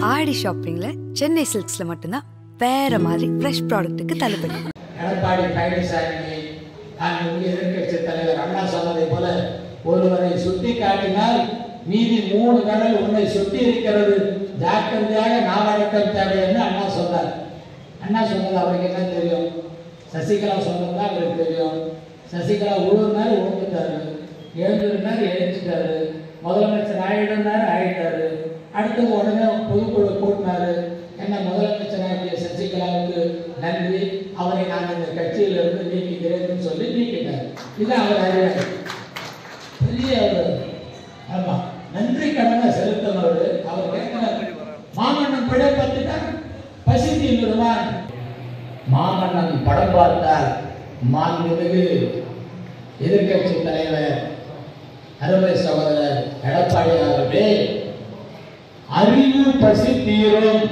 ஆடி ஷாப்பிங்ல சென்னை சில்க்ஸ்ல மட்டும்தான் வேற மாதிரி ஃப்ரெஷ் ப்ராடக்ட்டுக்கு தள்ளுபடி எடப்பாடி பழனிசாமி நான் இங்கே எதிர்க்கட்சி தலைவர் அண்ணா சொன்னதை போல ஒருவரை சுட்டி காட்டினால் மீதி மூணு விரல் உன்னை சுத்தி இருக்கிறது ஜாக்கிரதையாக நாவடக்கம் தேவைன்னு அண்ணா சொன்னார் அண்ணா சொன்னது அவருக்கு என்ன தெரியும் சசிகலா சொன்னது தான் அவருக்கு தெரியும் சசிகலா உழுவுனாரு உழுந்துட்டாரு எழுந்திருந்தாரு எழுந்துட்டாரு முதலமைச்சர் ஆயிடுனாரு ஆயிட்டாரு அடுத்தது உடனே பொதுக்குழு கூட்டினாரு என்ன முதலமைச்சராகிய சசிகலாவுக்கு நன்றி அவரை நான் இந்த கட்சியிலிருந்து நீக்குகிறேன்னு சொல்லி நீக்கிட்டார் இது அவர் அறிவார் பெரிய ஒரு ஆமா நன்றி கடனை செலுத்தினவர் அவர் கேட்கிறார் மாமன்னன் பிழை பத்துட்டார் பசி தீர்ந்துடுவான் மாமன்னன் படம் பார்த்தால் மாண்புமிகு எதிர்க்கட்சி தலைவர் அருமை சகோதரர் எடப்பாடி அவர்களே அறிவு பசி தீரும்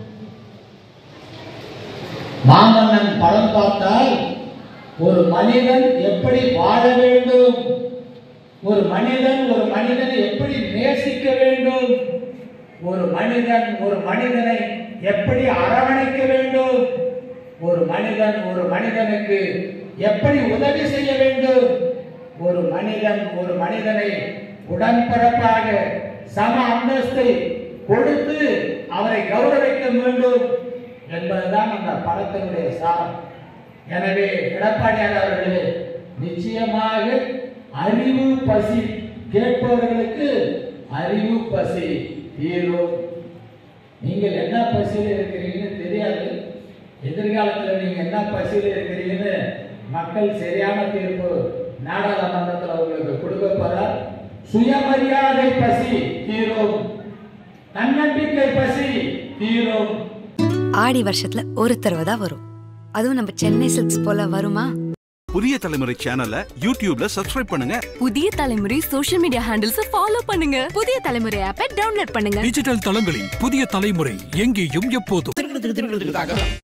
மாமன்னன் படம் பார்த்தால் ஒரு மனிதன் எப்படி வாழ வேண்டும் ஒரு மனிதன் ஒரு மனிதனை எப்படி நேசிக்க வேண்டும் ஒரு மனிதன் ஒரு மனிதனை எப்படி அரவணைக்க வேண்டும் ஒரு மனிதன் ஒரு மனிதனுக்கு எப்படி உதவி செய்ய வேண்டும் ஒரு மனிதன் ஒரு மனிதனை உடன்பிறப்பாக சம அந்தஸ்தை கொடுத்து அவரை கௌரவிக்க வேண்டும் என்பதுதான் அந்த படத்தினுடைய சாரம் எனவே எடப்பாடியார் அவர்களே நிச்சயமாக அறிவு பசி கேட்பவர்களுக்கு அறிவு பசி தீரும் நீங்கள் என்ன பசியில் இருக்கிறீங்கன்னு தெரியாது எதிர்காலத்தில் நீங்க என்ன பசியில் இருக்கிறீங்கன்னு மக்கள் சரியான தீர்ப்பு நாடாளுமன்றத்தில் உங்களுக்கு கொடுக்க போறார் சுயமரியாதை பசி தீரும் தன்னம்பிக்கை பசி தீரும் ஆடி வருஷத்துல ஒரு தடவை தான் வரும் அதுவும் நம்ம சென்னை சில்க்ஸ் போல வருமா புதிய தலைமுறை சேனலை யூடியூப்ல சப்ஸ்கிரைப் பண்ணுங்க புதிய தலைமுறை சோஷியல் மீடியா ஹேண்டில்ஸ் ஃபாலோ பண்ணுங்க புதிய தலைமுறை ஆப்பை டவுன்லோட் பண்ணுங்க டிஜிட்டல் தளங்களில் புதிய தலைமுறை எங்கேயும் எப்போதும்